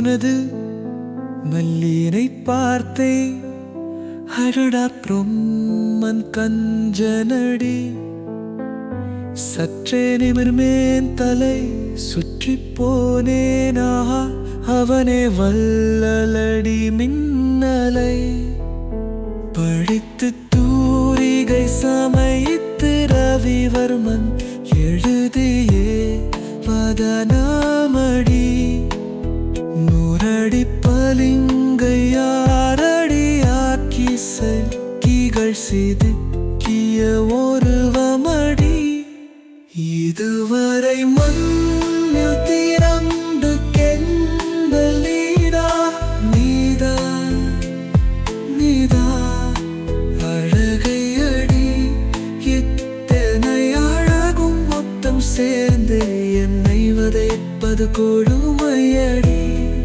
உனது மல்லியனை பார்த்தேன் அடடா பிரம்மன் கஞ்சனடி சற்றே நிமிர்மேன் தலை சுற்றி போனேனா அவனே வல்லலடி மின்னலை படித்து தூரிகை சமைத்து ரவிவர்மன் எழுதியே பதனாமடி நூறடி பலிங்கையாரடி ஆக்கி சக்கிகள் சிதுக்கிய ஒருவமடி இதுவரை மண்ணில் திறந்து கெந்தல் நீதா நீதா நீதா அழகை அடி இத்தனை அழகும் மொத்தம் சேர்ந்து என்னை வதைப்பது கொடுமையடி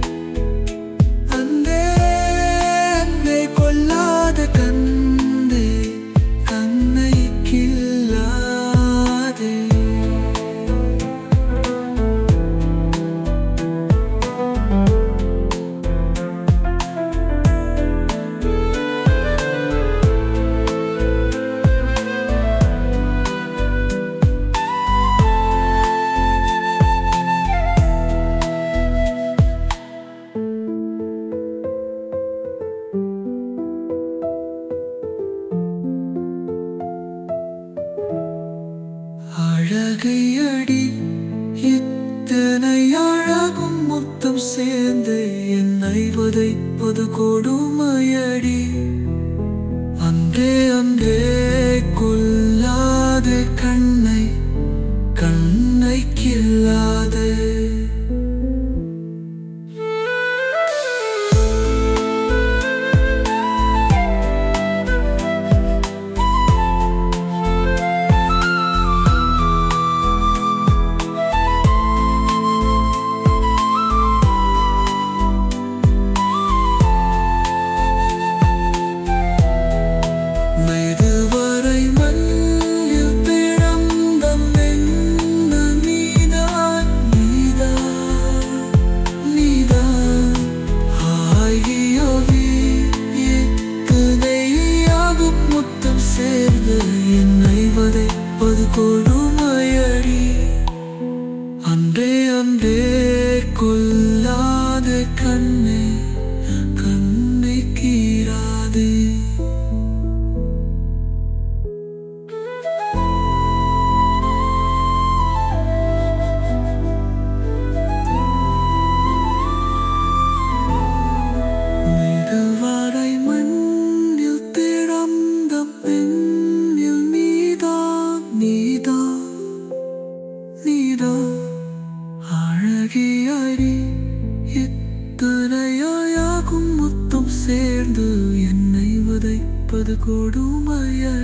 அந்தே அன்னை கொல்லாத கந்தே கண்ணை கில்லாதே அழகை அடி இத்தனை அழகும் மொத்தம் சேர்ந்து என்னை வதைப்பது கொடுமையடி அன்றே அன்றே கொல்லாத கண்ணை கண்ணை கில்லாதே மெதுவரை மண்ணில் பிறந்த மென்ன நீதான், நீதான், நீதான். ஆகியவை இத்தனையாகும் மொத்தம் சேர்ந்து என்னை வதைப்பது கொடுமையடி அன்றே அன்றே கொல்லாத கண்ணே கண்ணை கீராதே மெதுவரை மண்ணில் பிறந்த பெண்ணில் நீதான் நீதான் நீதான் அழகியடி இத்தனையாகும் மொத்தம் சேர்ந்து என்னை வதைப்பது கொடுமையடி